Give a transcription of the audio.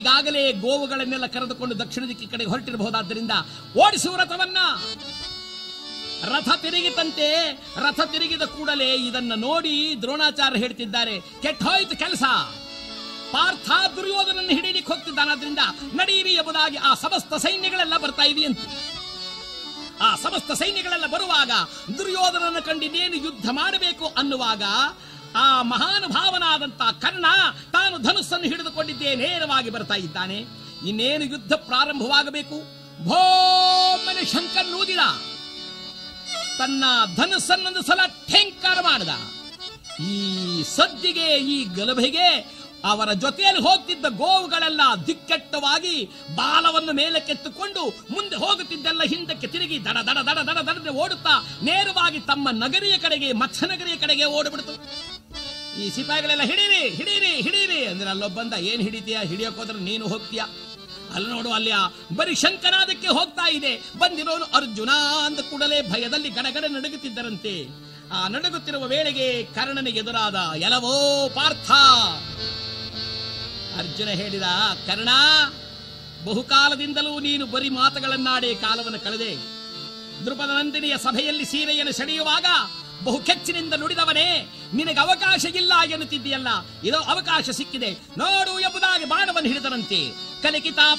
ಈಗಾಗಲೇ ಗೋವುಗಳನ್ನೆಲ್ಲ ಕರೆದುಕೊಂಡು ದಕ್ಷಿಣ ದಿಕ್ಕಿ ಕಡೆಗೆ ಹೊರಟಿರಬಹುದಾದ್ದರಿಂದ ಓಡಿಸುವ ರಥವನ್ನ ರಥ ತಿರುಗಿತಂತೆ ರಥ ತಿರುಗಿದ ಕೂಡಲೇ ಇದನ್ನ ನೋಡಿ ದ್ರೋಣಾಚಾರ್ಯ ಹೇಳ್ತಿದ್ದಾರೆ ಕೆಟ್ಟೋಯ್ತು ಕೆಲಸ ಪಾರ್ಥ ದುರ್ಯೋಧನನ್ನು ಹಿಡಿಯಲಿಕ್ಕೆ ಹೋಗ್ತಿದ್ದಾನಾದ್ರಿಂದ ನಡೀರಿ ಎಂಬುದಾಗಿ ಆ ಸಮಸ್ತ ಸೈನ್ಯಗಳೆಲ್ಲ ಬರ್ತಾ ಇದೆಯಂತೆ ಆ ಸಮಸ್ತ ಸೈನ್ಯಗಳೆಲ್ಲ ಬರುವಾಗ ದುರ್ಯೋಧನನ ಕಂಡಿದ್ದೇನು ಯುದ್ಧ ಮಾಡಬೇಕು ಅನ್ನುವಾಗ ಆ ಮಹಾನುಭಾವನಾದಂತ ಕರ್ಣ ತಾನು ಧನುಸ್ಸನ್ನು ಹಿಡಿದುಕೊಂಡಿದ್ದೇ ನೇರವಾಗಿ ಬರ್ತಾ ಇದ್ದಾನೆ ಇನ್ನೇನು ಯುದ್ಧ ಪ್ರಾರಂಭವಾಗಬೇಕು ಭೋಮನೆ ಶಂಕರ್ ನೂದಿದ ತನ್ನ ಧನುಸ್ಸನ್ನೊಂದು ಸಲ ಠೇಂಕಾರ ಮಾಡಿದ ಈ ಸದ್ದಿಗೆ ಈ ಗಲಭೆಗೆ ಅವರ ಜೊತೆಯಲ್ಲಿ ಹೋಗ್ತಿದ್ದ ಗೋವುಗಳೆಲ್ಲ ದಿಕ್ಕೆಟ್ಟವಾಗಿ ಬಾಲವನ್ನು ಮೇಲಕ್ಕೆತ್ತುಕೊಂಡು ಮುಂದೆ ಹೋಗುತ್ತಿದ್ದೆಲ್ಲ ಹಿಂದಕ್ಕೆ ತಿರುಗಿ ದಡ ದಡ ದಡ ದಡ ದಡದೆ ಓಡುತ್ತಾ ನೇರವಾಗಿ ತಮ್ಮ ನಗರಿಯ ಕಡೆಗೆ ಮತ್ಸ್ಯನಗರಿಯ ಕಡೆಗೆ ಓಡಿಬಿಡ್ತು ಈ ಸಿಪಾಯಿಗಳೆಲ್ಲ ಹಿಡೀರಿ ಹಿಡೀರಿ ಹಿಡೀರಿ ಅಂದ್ರೆ ಅಲ್ಲೊಬ್ಬಂದ ಏನ್ ಹಿಡಿತೀಯ ಹಿಡಿಯೋಕ್ ಹೋದ್ರೆ ನೀನು ಹೋಗ್ತೀಯ ಅಲ್ಲಿ ನೋಡು ಅಲ್ಲಿ ಆ ಬರೀ ಶಂಕನಾದಕ್ಕೆ ಹೋಗ್ತಾ ಇದೆ ಬಂದಿರೋನು ಅರ್ಜುನ ಅಂದ ಕೂಡಲೇ ಭಯದಲ್ಲಿ ಗಡಗಡ ನಡುಗುತ್ತಿದ್ದರಂತೆ ಆ ನಡುಗುತ್ತಿರುವ ವೇಳೆಗೆ ಕರ್ಣನಿಗೆ ಎದುರಾದ ಎಲವೋ ಪಾರ್ಥ ಅರ್ಜುನ ಹೇಳಿದ ಕರ್ಣ ಬಹುಕಾಲದಿಂದಲೂ ನೀನು ಬರೀ ಮಾತುಗಳನ್ನಾಡಿ ಕಾಲವನ್ನು ಕಳೆದೆ ದೃಪದ ನಂದಿನಿಯ ಸಭೆಯಲ್ಲಿ ಸೀರೆಯನ್ನು ಸೆಳೆಯುವಾಗ ಬಹು ಕೆಚ್ಚಿನಿಂದ ನುಡಿದವನೇ ನಿನಗೆ ಅವಕಾಶ ಇಲ್ಲ ಎನ್ನುತ್ತಿದ್ದೀಯಲ್ಲ ಇದೋ ಅವಕಾಶ ಸಿಕ್ಕಿದೆ ನೋಡು ಎಂಬುದಾಗಿ ಬಾಣವನ್ನು ಹಿಡಿದರಂತೆ ಕಲಿಕಿತಾ